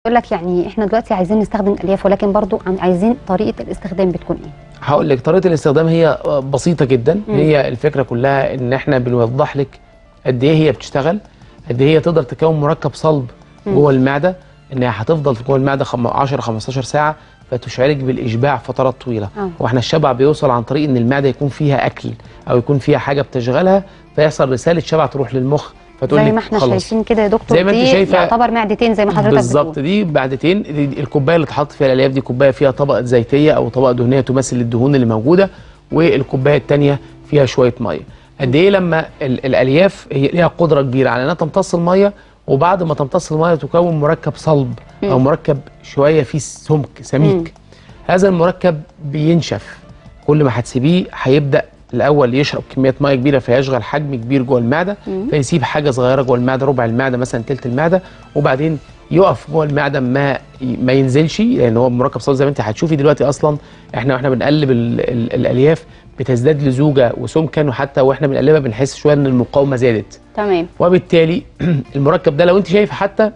يقول لك يعني احنا دلوقتي عايزين نستخدم الالياف ولكن برضو عن- عايزين طريقه الاستخدام بتكون ايه هقول لك طريقه الاستخدام هي بسيطه جدا مم. هي الفكره كلها ان احنا بنوضح لك قد ايه هي بتشتغل قد ايه هي تقدر تكون مركب صلب مم. جوه المعده انها هتفضل في جوه المعده خم- 10 15 ساعه فتشعرك بالاشباع فترات طويله آه. واحنا الشبع بيوصل عن طريق ان المعده يكون فيها اكل او يكون فيها حاجه بتشغلها فيحصل رساله شبع تروح للمخ فتقول زي لك ما احنا خلاص شايفين كده يا دكتور زي ما انت دي شايفة- يعتبر معدتين زي ما حضرتك بالظبط بتقول دي بعدتين دي الكوبايه اللي اتحط فيها الالياف دي كوبايه فيها طبقه زيتيه او طبقه دهنيه تمثل الدهون اللي موجوده والكوبايه الثانيه فيها شويه ميه قد ايه لما ال- الالياف هي ليها قدره كبيره على انها تمتص الميه وبعد ما تمتص الميه تكون مركب صلب او مركب شويه فيه سمك سميك هذا المركب بينشف كل ما هتسيبيه هيبدا الاول يشرب كميات ميه كبيره فيشغل حجم كبير جوه المعده فيسيب حاجه صغيره جوه المعده ربع المعده مثلا تلت المعده وبعدين يقف جوه المعده ما ما ينزلش لان هو مركب صلب زي ما انت هتشوفي دلوقتي اصلا احنا واحنا بنقلب ال ال الالياف بتزداد لزوجه وسمكا وحتى واحنا بنقلبها بنحس شويه ان المقاومه زادت تمام وبالتالي المركب ده لو انت شايف حتى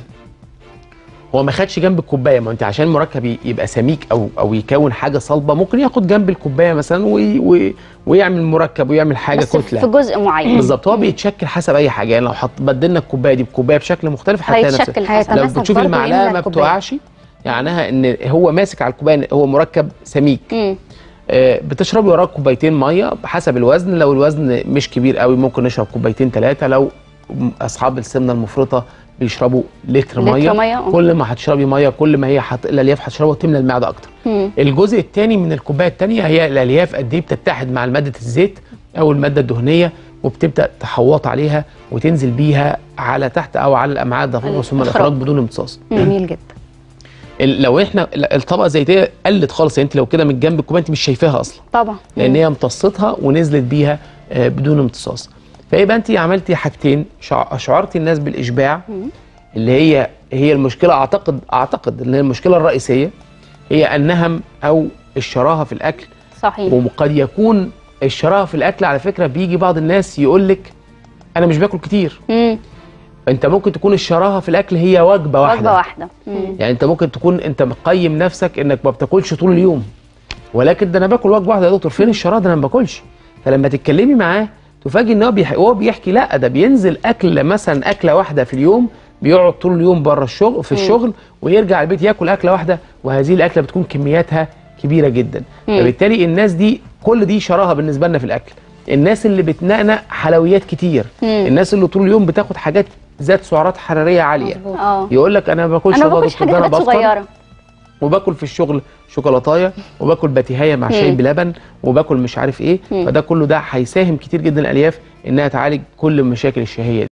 هو ما خدش جنب الكوبايه ما انت عشان المركب ي- يبقى سميك او او يكون حاجه صلبه ممكن ياخد جنب الكوبايه مثلا وي وي ويعمل مركب ويعمل حاجه بس كتله في جزء معين بالظبط هو بيتشكل حسب اي حاجه يعني لو حط بدلنا الكوبايه دي بكوبايه بشكل مختلف هتلاقي نفس هيتشكل لو حسب هيتماسك بتشوف برضه المعلقه يملى ما الكوباية. بتقعش معناها ان هو ماسك على الكوبايه هو مركب سميك مم. آه، بتشربي وراه كوبايتين ميه بحسب الوزن لو الوزن مش كبير قوي ممكن نشرب كوبايتين ثلاثه لو اصحاب السمنه المفرطه بيشربوا لتر لتر ميه مية، آه. كل ما هتشربي ميه كل ما هي حط... الالياف هتشربها وتملى المعده اكتر مم. الجزء الثاني من الكوبايه الثانيه هي الالياف قد ايه بتتحد مع ماده الزيت او الماده الدهنيه وبتبدا تحوط عليها وتنزل بيها على تحت او على الامعاء الدقيقه ثم الإخراج. الاخراج بدون امتصاص جميل جدا ال- لو احنا الطبقه الزيتيه قلت خالص يعني انت لو كده من جنب الكوبايه انت مش شايفاها اصلا طبعا لان هي امتصتها ونزلت بيها آه، بدون امتصاص فيبقى انت عملتي حاجتين شع- اشعرتي الناس بالاشباع اللي هي هي المشكله اعتقد اعتقد ان هي المشكله الرئيسيه هي النهم او الشراهه في الاكل صحيح وقد يكون الشراهه في الاكل على فكره بيجي بعض الناس يقول لك انا مش باكل كتير مم. انت ممكن تكون الشراهه في الاكل هي وجبه واحده وجبه واحده مم. يعني انت ممكن تكون انت مقيم نفسك انك ما بتاكلش طول اليوم ولكن ده انا باكل وجبه واحده يا دكتور فين الشراهه ده انا ما باكلش فلما تتكلمي معاه تفاجئ ان هو بيح... هو بيحكي لا ده بينزل اكل مثلا اكله واحده في اليوم بيقعد طول اليوم بره الشغل في الشغل ويرجع البيت ياكل اكله واحده وهذه الاكله بتكون كمياتها كبيره جدا مم. فبالتالي الناس دي كل دي شراهه بالنسبه لنا في الاكل الناس اللي بتنقنق حلويات كتير مم. الناس اللي طول اليوم بتاخد حاجات ذات سعرات حراريه عاليه مظبوط. اه يقول لك انا ما باكلش انا ما والله يا باكلش دكتور، ده حاجات انا بفطر صغيره وباكل في الشغل شوكولاتايه وباكل باتيهايه مع شاي مم. بلبن وباكل مش عارف ايه مم. فده كله ده هيساهم كتير جدا الالياف انها تعالج كل مشاكل الشهيه دي